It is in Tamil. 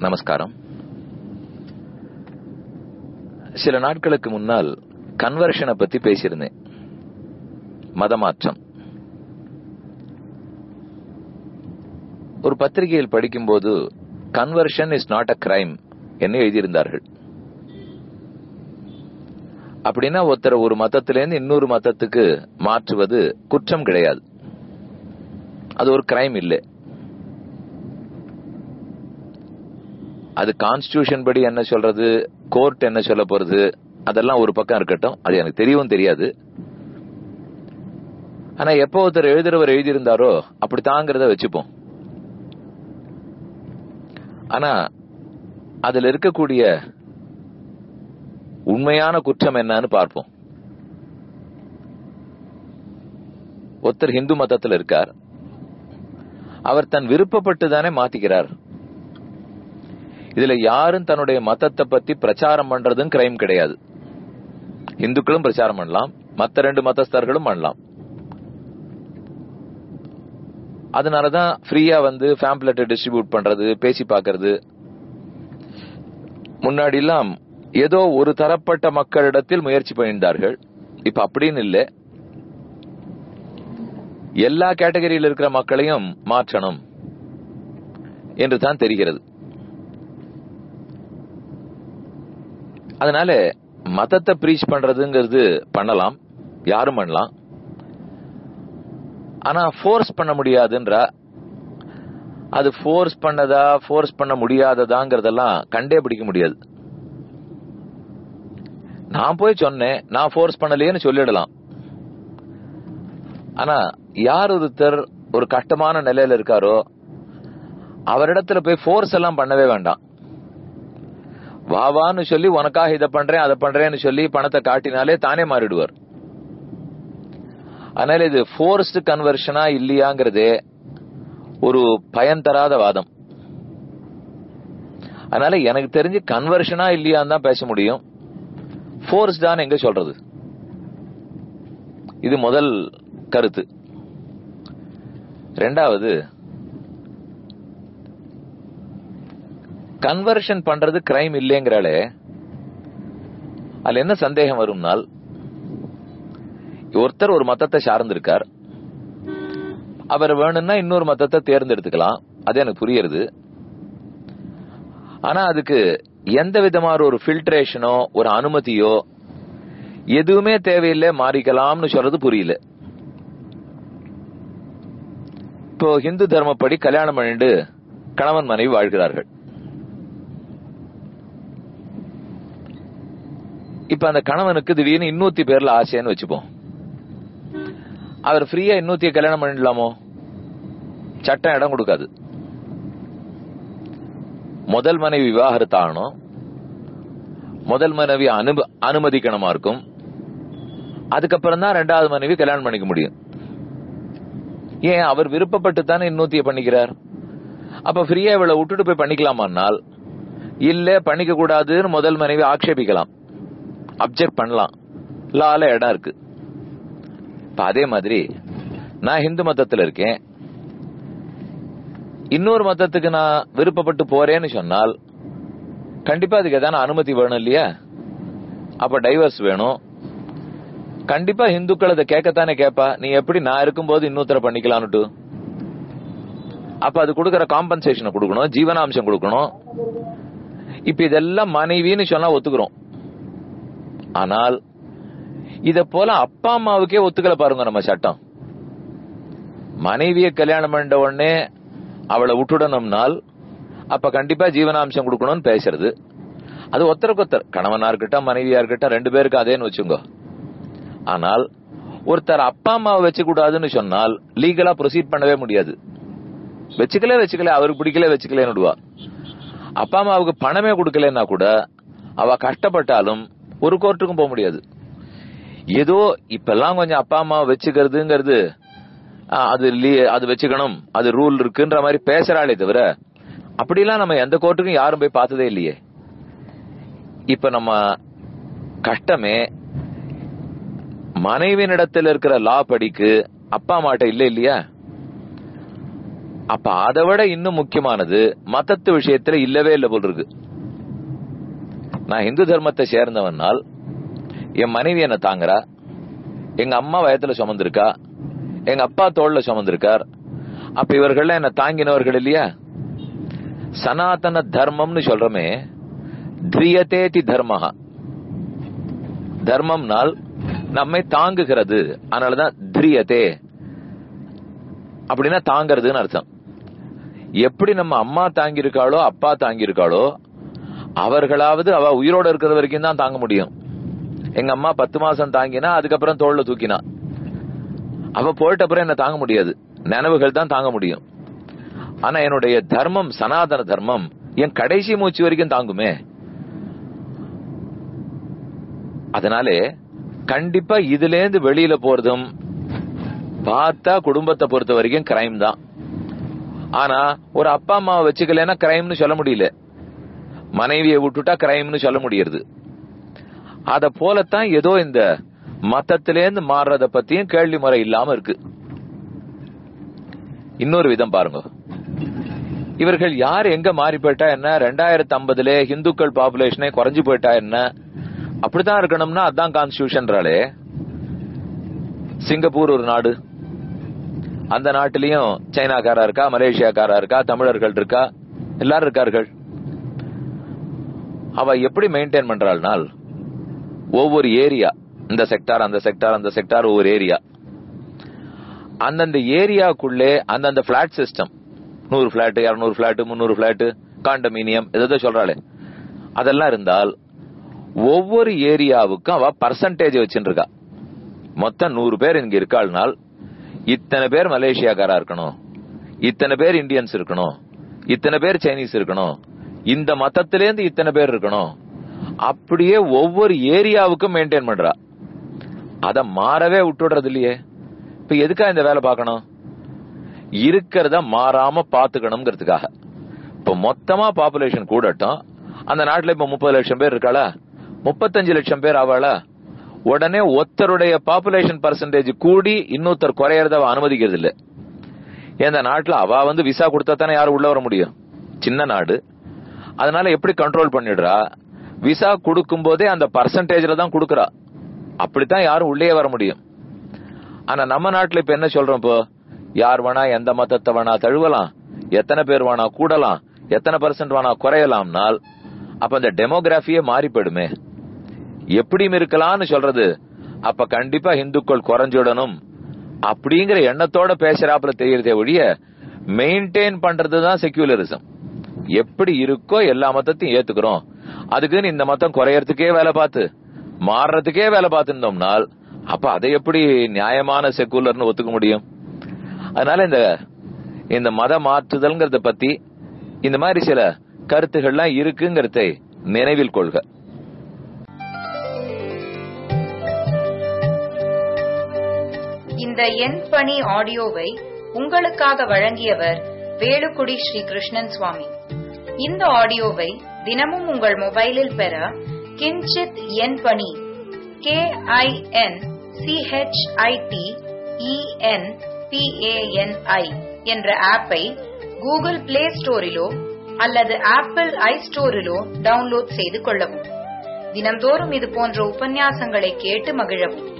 நமஸ்காரம் சில நாட்களுக்கு முன்னால் கன்வர்ஷனை பத்தி பேசியிருந்தேன் மதமாற்றம் ஒரு பத்திரிகையில் படிக்கும்போது conversion is not a crime என்று எழுதியிருந்தார்கள் அப்படின்னா ஒருத்தர் ஒரு மதத்திலேருந்து இன்னொரு மதத்துக்கு மாற்றுவது குற்றம் கிடையாது அது ஒரு கிரைம் இல்லை அது கான்ஸ்டியூஷன் படி என்ன சொல்றது கோர்ட் என்ன சொல்ல போறது அதெல்லாம் ஒரு பக்கம் இருக்கட்டும் அது எனக்கு தெரியவும் தெரியாது ஆனா எப்போ ஒருத்தர் எழுதுறவர் எழுதியிருந்தாரோ அப்படித்தாங்கிறத வச்சுப்போம் ஆனா அதுல இருக்கக்கூடிய உண்மையான குற்றம் என்னன்னு பார்ப்போம் ஒருத்தர் இந்து மதத்தில் இருக்கார் அவர் தன் விருப்பப்பட்டு தானே மாத்திக்கிறார் இதுல யாரும் தன்னுடைய மதத்தை பத்தி பிரச்சாரம் பண்றதும் கிரைம் கிடையாது இந்துக்களும் பிரச்சாரம் பண்ணலாம் மத்த ரெண்டு மதஸ்தர்களும் பண்ணலாம் அதனாலதான் ஃப்ரீயா வந்து ஃபேம்ப்ளெட் டிஸ்ட்ரிபியூட் பண்றது பேசி பாக்குறது முன்னாடி எல்லாம் ஏதோ ஒரு தரப்பட்ட மக்களிடத்தில் முயற்சி பண்ணியிருந்தார்கள் இப்ப அப்படின்னு இல்லை எல்லா கேட்டகரியில் இருக்கிற மக்களையும் மாற்றணும் என்று தான் தெரிகிறது அதனால மதத்தை ப்ரீச் பண்றதுங்கிறது பண்ணலாம் யாரும் பண்ணலாம் ஆனா ஃபோர்ஸ் பண்ண முடியாதுன்ற அது ஃபோர்ஸ் பண்ணதா ஃபோர்ஸ் பண்ண முடியாததாங்கிறதெல்லாம் கண்டே பிடிக்க முடியாது நான் போய் சொன்னேன் நான் ஃபோர்ஸ் பண்ணலையேன்னு சொல்லிடலாம் ஆனா யார் ஒருத்தர் ஒரு கஷ்டமான நிலையில இருக்காரோ அவரிடத்துல போய் ஃபோர்ஸ் எல்லாம் பண்ணவே வேண்டாம் வா வான்னு சொல்லி உனக்காக இதை பண்றேன் அதை பண்றேன்னு சொல்லி பணத்தை காட்டினாலே தானே மாறிடுவார் அதனால இது ஃபோர்ஸ்டு கன்வர்ஷனா இல்லையாங்கிறதே ஒரு பயன் தராத வாதம் அதனால எனக்கு தெரிஞ்சு கன்வர்ஷனா இல்லையான்னு தான் பேச முடியும் ஃபோர்ஸ் தான் எங்க சொல்றது இது முதல் கருத்து ரெண்டாவது கன்வர்ஷன் பண்றது கிரைம் இல்லைங்கிறாலே அதுல என்ன சந்தேகம் வரும்னால் ஒருத்தர் ஒரு மதத்தை சார்ந்திருக்கார் அவர் வேணும்னா இன்னொரு மதத்தை தேர்ந்தெடுத்துக்கலாம் அது எனக்கு புரியுது ஆனா அதுக்கு எந்த விதமான ஒரு ஃபில்ட்ரேஷனோ ஒரு அனுமதியோ எதுவுமே தேவையில்லை மாறிக்கலாம்னு சொல்றது புரியல இப்போ ஹிந்து தர்மப்படி கல்யாணம் பண்ணிட்டு கணவன் மனைவி வாழ்கிறார்கள் இப்ப அந்த கணவனுக்கு திடீர்னு இன்னூத்தி பேர்ல ஆசைன்னு வச்சுப்போம் அவர் ஃப்ரீயா இன்னூத்திய கல்யாணம் பண்ணிடலாமோ சட்டம் இடம் கொடுக்காது முதல் மனைவி விவாகரத்து ஆகணும் முதல் மனைவி அனும அனுமதிக்கணுமா இருக்கும் அதுக்கப்புறம் தான் ரெண்டாவது மனைவி கல்யாணம் பண்ணிக்க முடியும் ஏன் அவர் விருப்பப்பட்டு தானே இன்னூத்திய பண்ணிக்கிறார் அப்ப ஃப்ரீயா இவளை விட்டுட்டு போய் பண்ணிக்கலாமான்னால் இல்ல பண்ணிக்க கூடாதுன்னு முதல் மனைவி ஆக்ஷேபிக்கலாம் அப்செக்ட் பண்ணலாம் லால இடம் இருக்கு இப்ப அதே மாதிரி நான் ஹிந்து மதத்துல இருக்கேன் இன்னொரு மதத்துக்கு நான் விருப்பப்பட்டு போறேன்னு சொன்னால் கண்டிப்பா அதுக்கு எதான அனுமதி வேணும் இல்லையா அப்ப டைவர்ஸ் வேணும் கண்டிப்பா இந்துக்கள் அதை கேட்கத்தானே கேப்பா நீ எப்படி நான் இருக்கும்போது இன்னொருத்தர பண்ணிக்கலான்னுட்டு அப்ப அது கொடுக்கற காம்பன்சேஷனை கொடுக்கணும் ஜீவனாம்சம் கொடுக்கணும் இப்ப இதெல்லாம் மனைவின்னு சொன்னா ஒத்துக்கிறோம் ஆனால் இத போல அப்பா அம்மாவுக்கே ஒத்துக்கல பாருங்க நம்ம சட்டம் மனைவிய கல்யாணம் பண்ண உடனே அவளை விட்டுடணும்னால் அப்ப கண்டிப்பா ஜீவனாம்சம் கொடுக்கணும்னு பேசுறது அது ஒருத்தருக்கு ஒருத்தர் கணவனா இருக்கட்டும் மனைவியா இருக்கட்டும் ரெண்டு பேருக்கு அதேன்னு வச்சுங்க ஆனால் ஒருத்தர் அப்பா அம்மாவை வச்சு கூடாதுன்னு சொன்னால் லீகலா ப்ரொசீட் பண்ணவே முடியாது வச்சுக்கலே வச்சுக்கல அவருக்கு பிடிக்கல வச்சுக்கலன்னு விடுவா அப்பா அம்மாவுக்கு பணமே கொடுக்கலன்னா கூட அவ கஷ்டப்பட்டாலும் ஒரு கோர்ட்டுக்கும் போக முடியாது ஏதோ இப்பெல்லாம் கொஞ்சம் அப்பா அம்மாவை வச்சுக்கிறதுங்கிறது அது அது வச்சுக்கணும் அது ரூல் இருக்குன்ற மாதிரி பேசுறாளே தவிர அப்படிலாம் நம்ம எந்த கோர்ட்டுக்கும் யாரும் போய் பார்த்ததே இல்லையே இப்ப நம்ம கஷ்டமே மனைவியினிடத்தில் இருக்கிற லா படிக்கு அப்பா அம்மாட்ட இல்ல இல்லையா அப்ப அதை விட இன்னும் முக்கியமானது மதத்து விஷயத்துல இல்லவே இல்லை போல் இருக்கு நான் இந்து தர்மத்தை சேர்ந்தவனால் என் மனைவி என்ன தாங்குறா எங்க அம்மா வயத்துல சுமந்திருக்கா எங்க அப்பா தோல்ல சுமந்திருக்கார் அப்ப இவர்கள் என்ன தாங்கினவர்கள் இல்லையா சனாதன தர்மம்னு சொல்றோமே திரியதேதி தர்மஹா தர்மம்னால் நம்மை தாங்குகிறது அதனாலதான் திரியதே அப்படின்னா தாங்கிறதுன்னு அர்த்தம் எப்படி நம்ம அம்மா தாங்கியிருக்காளோ அப்பா தாங்கியிருக்காளோ அவர்களாவது அவ உயிரோட இருக்கிற வரைக்கும் தான் தாங்க முடியும் எங்க அம்மா பத்து மாசம் தாங்கினா அதுக்கப்புறம் தோல்ல தூக்கினா அவ போயிட்ட அப்புறம் என்ன தாங்க முடியாது நினைவுகள் தான் தாங்க முடியும் ஆனா என்னுடைய தர்மம் சனாதன தர்மம் என் கடைசி மூச்சு வரைக்கும் தாங்குமே அதனாலே கண்டிப்பா இதுல இருந்து வெளியில போறதும் பார்த்தா குடும்பத்தை பொறுத்த வரைக்கும் கிரைம் தான் ஆனா ஒரு அப்பா அம்மாவை வச்சுக்கலன்னா கிரைம்னு சொல்ல முடியல மனைவியை விட்டுட்டா கிரைம்னு சொல்ல முடியறது அத போலத்தான் ஏதோ இந்த மத்தத்திலேருந்து மாறுறத பத்தியும் கேள்வி முறை இல்லாம இருக்கு இன்னொரு விதம் பாருங்க இவர்கள் யார் எங்க மாறி போயிட்டா என்ன ரெண்டாயிரத்தி ஐம்பதுல இந்துக்கள் பாப்புலேஷனே குறைஞ்சு போயிட்டா என்ன அப்படித்தான் இருக்கணும்னா அதான் கான்ஸ்டியூஷன்றாலே சிங்கப்பூர் ஒரு நாடு அந்த நாட்டிலையும் சைனாக்காரா இருக்கா மலேசியாக்காரா இருக்கா தமிழர்கள் இருக்கா எல்லாரும் இருக்கார்கள் அவ எப்படி மெயின்டைன் பண்றாள்னால் ஒவ்வொரு ஏரியா இந்த செக்டார் அந்த செக்டார் அந்த செக்டார் ஒவ்வொரு ஏரியா அந்தந்த ஏரியாக்குள்ளே அந்தந்த பிளாட் சிஸ்டம் நூறு பிளாட் இருநூறு பிளாட் முன்னூறு பிளாட் காண்டமீனியம் ஏதோ சொல்றாளே அதெல்லாம் இருந்தால் ஒவ்வொரு ஏரியாவுக்கும் அவ பர்சன்டேஜ் வச்சுருக்கா மொத்தம் நூறு பேர் இங்க இருக்காள்னால் இத்தனை பேர் மலேசியாக்காரா இருக்கணும் இத்தனை பேர் இந்தியன்ஸ் இருக்கணும் இத்தனை பேர் சைனீஸ் இருக்கணும் இந்த மதத்திலேருந்து இத்தனை பேர் இருக்கணும் அப்படியே ஒவ்வொரு ஏரியாவுக்கும் மெயின்டைன் பண்றா அத மாறவே விட்டுடுறது இல்லையே இப்ப எதுக்கா இந்த வேலை பார்க்கணும் இருக்கிறத மாறாம பாத்துக்கணுங்கிறதுக்காக இப்ப மொத்தமா பாப்புலேஷன் கூடட்டும் அந்த நாட்டுல இப்ப முப்பது லட்சம் பேர் இருக்காளா முப்பத்தஞ்சு லட்சம் பேர் ஆவாளா உடனே ஒருத்தருடைய பாப்புலேஷன் பர்சன்டேஜ் கூடி இன்னொருத்தர் குறையறத அவ அனுமதிக்கிறது இல்ல இந்த நாட்டுல அவ வந்து விசா கொடுத்தா தானே யாரும் உள்ள வர முடியும் சின்ன நாடு அதனால எப்படி கண்ட்ரோல் பண்ணிடுறா விசா கொடுக்கும் போதே அந்த பர்சன்டேஜ்ல தான் கொடுக்கறா அப்படித்தான் யாரும் உள்ளே வர முடியும் ஆனா நம்ம நாட்டுல இப்ப என்ன சொல்றோம் இப்போ யார் வேணா எந்த மதத்தை வேணா தழுவலாம் எத்தனை பேர் வேணா கூடலாம் எத்தனை பர்சன்ட் வேணா குறையலாம்னால் அப்ப அந்த டெமோகிராஃபியே மாறி போயிடுமே எப்படியும் இருக்கலாம்னு சொல்றது அப்ப கண்டிப்பா இந்துக்கள் குறைஞ்சிடணும் அப்படிங்கிற எண்ணத்தோட பேசுறாப்புல தெரியறதே ஒழிய மெயின்டைன் பண்றதுதான் செக்யூலரிசம் எப்படி இருக்கோ எல்லா மதத்தையும் ஏத்துக்கிறோம் அதுக்குன்னு இந்த மதம் குறையறதுக்கே வேலை பார்த்து மாறுறதுக்கே வேலை பார்த்துருந்தோம்னால் அப்ப அதை எப்படி நியாயமான செக்குலர்னு ஒத்துக்க முடியும் அதனால இந்த இந்த மத மாற்றுதல்ங்கிறத பத்தி இந்த மாதிரி சில கருத்துகள்லாம் இருக்குங்கிறதை நினைவில் கொள்க இந்த எண் பணி ஆடியோவை உங்களுக்காக வழங்கியவர் வேலுக்குடி ஸ்ரீ கிருஷ்ணன் சுவாமி இந்த ஆடியோவை தினமும் உங்கள் மொபைலில் பெற கிஞ்சித் எண் பணி கே ஐ என் சிஹெச்ஐடி இஎன் பிஏஎன்ஐ என்ற ஆப்பை கூகுள் பிளே ஸ்டோரிலோ அல்லது ஆப்பிள் ஐ ஸ்டோரிலோ டவுன்லோட் செய்து கொள்ளவும் தினம்தோறும் இது போன்ற உபன்யாசங்களை கேட்டு மகிழவும்